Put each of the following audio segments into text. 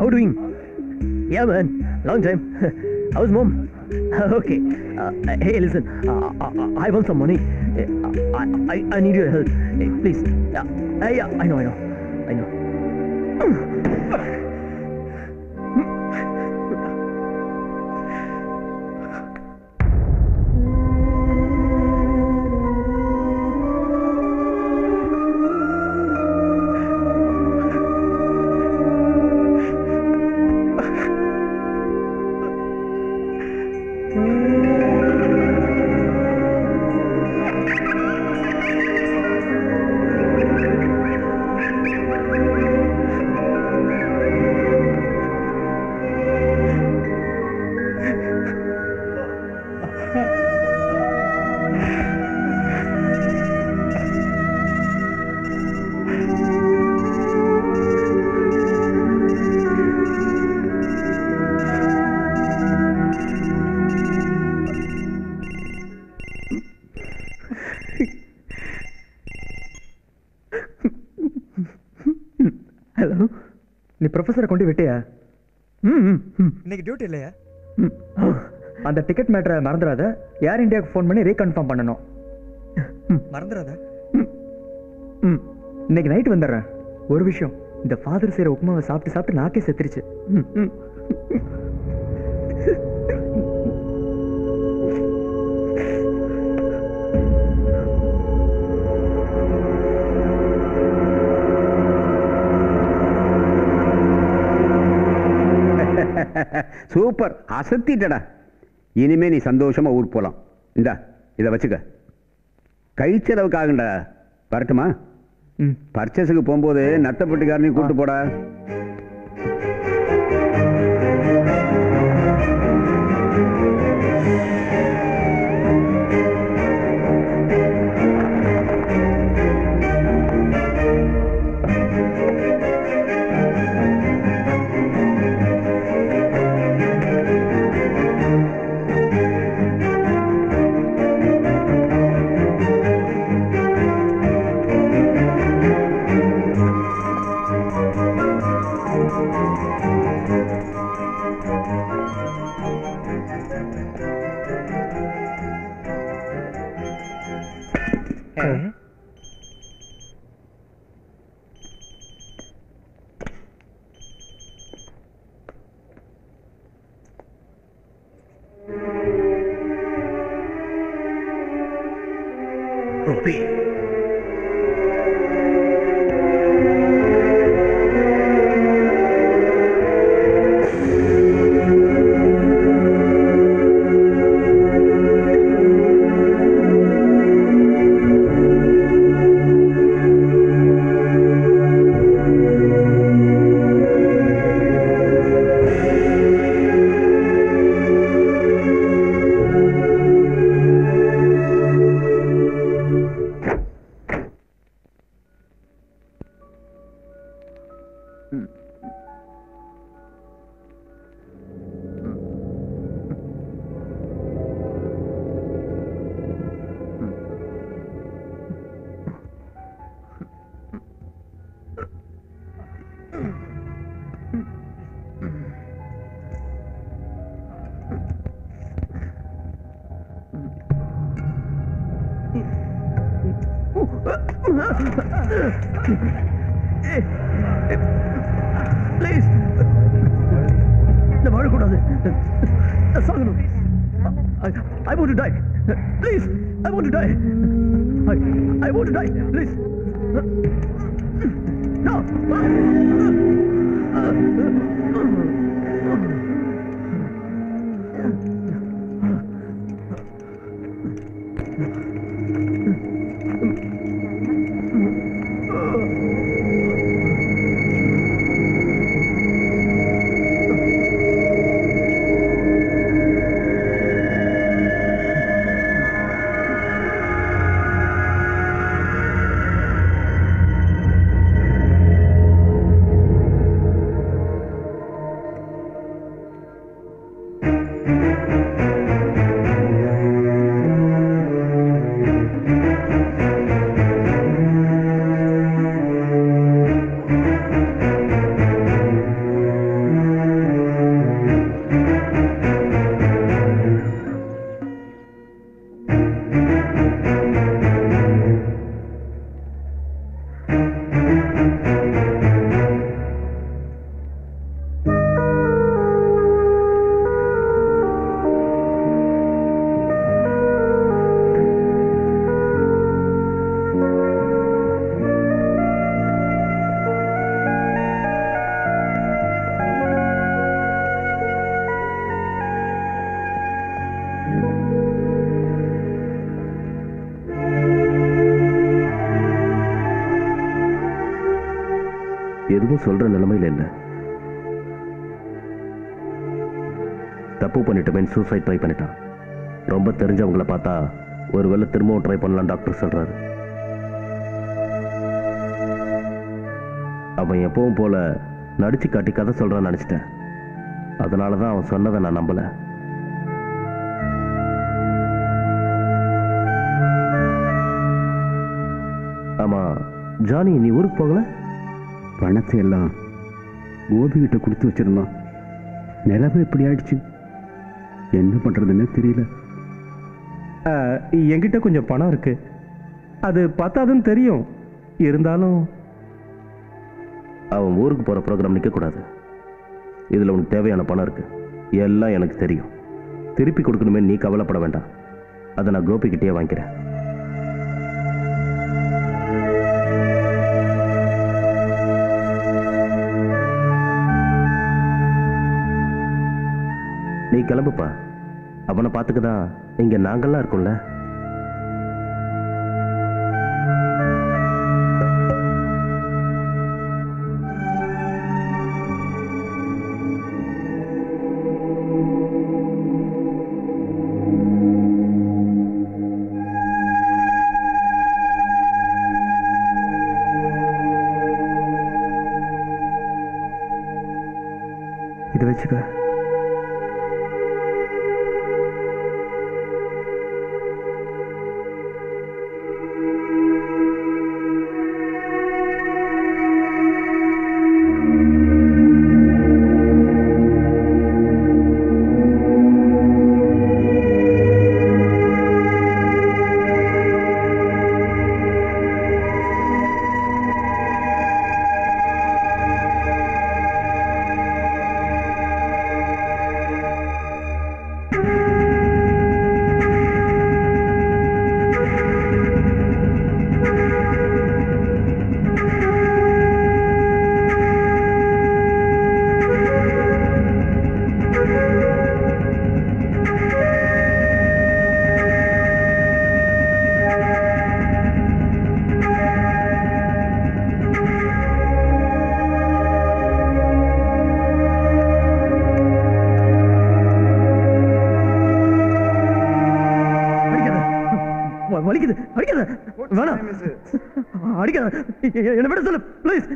how doing? Yeah, man. Long time. How's mom? okay. Uh, hey, listen. Uh, I, I want some money. Uh, I, I, I need your help. Hey, please. Yeah, uh, yeah. I know. I know. I know. Hello நீ ப்ரொஃபஸரை கொண்டு விட்டியா ம் ம், ம் இன்னைக்கு duty இல்லையா ம். அந்த டிக்கெட் மேட்டரை மறந்துடாத ஏர் இந்தியாவுக்கு ஃபோன் பண்ணி ரீகன்ஃபார்ம் பண்ணணும் மறந்துடாத ம் இன்னைக்கு நைட் வந்துடுறேன் ஒரு விஷயம் இந்த ஃபாதர் செய்கிற உப்புமாவை சாப்பிட்டு சாப்பிட்டு நாக்கே செத்துருச்சு ம் ம் சூப்பர் அசத்திட்டடா இனிமே நீ சந்தோஷமா ஊர் போலாம் இந்தா இதை வச்சுக்க கழிச்செலவுக்காகண்டா வரட்டுமா ம் பர்ச்சேஸுக்கு போகும்போது நத்தப்பட்டுக்காரனையும் கூட்டு போடா ரூபி ப்ளீஸ் இந்த வாழக்கூடாது நான் சாகணும் I want to die please I want to die I I want to die please no எதுவும் சொல்ற நிலைமையில இல்லை தப்பு பண்ணிட்டோமேன்னு சூசைட் ட்ரை பண்ணிட்டான் ரொம்ப தெரிஞ்சவங்கள பார்த்தா ஒருவேளை திரும்பவும் ட்ரை பண்ணலாம் டாக்டர் சொல்றாரு அவன் எப்பவும் போல நடிச்சு காட்டி கதை சொல்றான்னு நினைச்சிட்டேன் அதனால தான் அவன் சொன்னதை நான் நம்பல ஆமா ஜானி நீ ஊருக்கு போகல பணத்தை எல்லாம் கோபிகிட்ட கொடுத்து வச்சிருந்தான் நிலவு எப்படி ஆயிடுச்சு என்ன பண்றதுன்னு தெரியல என்கிட்ட கொஞ்சம் பணம் இருக்கு அது பத்தாதுன்னு தெரியும் இருந்தாலும் அவன் ஊருக்கு போற ப்ரோக்ராம் நிக்க கூடாது இதுல உனக்கு தேவையான பணம் இருக்கு எல்லாம் எனக்கு தெரியும் திருப்பி கொடுக்கணுமே நீ கவலைப்பட வேண்டாம் அதை நான் கோபிக்கிட்டே வாங்கிக்கிறேன் நீ கிளம்புப்பா அவனை பார்த்துக்கதான் இங்க நாங்கெல்லாம் இருக்கோம்ல இதை வச்சுக்க அடிக்காத வ- வலிக்குது அடிக்காத வேணாம் அடிக்காத எ- என்னை விட சொல்லு ப்ளீஸ்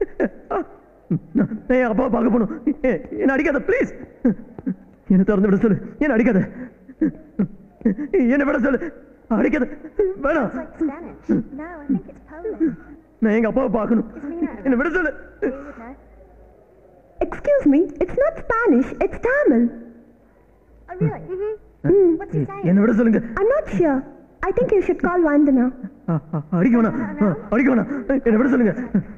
என் அப்பா பார்க்க போகணும் எ- என்னை அடிக்காத ப்ளீஸ் என்னை திறந்து விட சொல்லு என்னை அடிக்காத என்னை விட சொல்லு அடிக்காத வேணாம் It's like Spanish. No, I think it's Polish. நான் எங்க அப்பாவை பார்க்கணும் என்னை விட சொல்லு You would know. Excuse me, it's not Spanish, it's Tamil. Oh, really? Mm-hmm. What's he saying? என்னை விட சொல்லுங்க I'm not sure. I think you should call Vandana. அ- அ- அடிக்க வேணாம் அ, அடிக்க வேணாம் என்னை விட சொல்லுங்க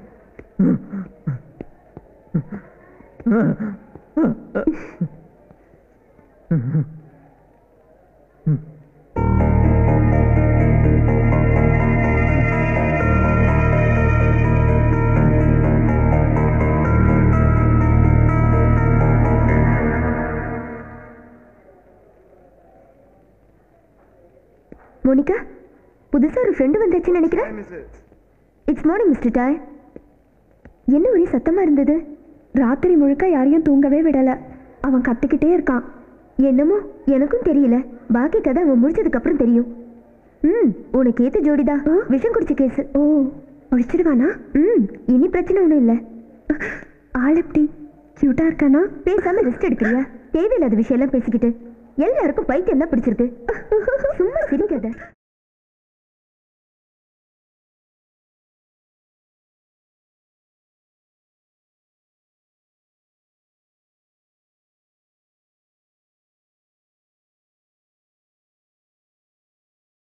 மோனிகா புதுசா ஒரு ஃப்ரெண்டு வந்தாச்சுன்னு நினைக்கிறேன் இட்ஸ் மார்னிங் மிஸ்டர் டாய் என்ன ஒரே சத்தமா இருந்தது ராத்திரி முழுக்க யாரையும் தூங்கவே விடல அவன் கத்திக்கிட்டே இருக்கான் என்னமோ எனக்கும் தெரியல பாக்கி கதை அவன் முடிச்சதுக்கு அப்புறம் தெரியும் ம் உனக்கு ஏத்த ஜோடிதா விஷம் குடிச்ச கேஸ் ஓ ஒழிச்சிடுவானா ம் இனி பிரச்சனை ஒன்றும் இல்லை ஆள் எப்படி கியூட்டா இருக்கானா பேசாம ரெஸ்ட் எடுக்கிறியா தேவையில்லாத விஷயம் எல்லாம் பேசிக்கிட்டு எல்லாருக்கும் பைத்தியம் தான் பிடிச்சிருக்கு சும்மா சிரிக்காத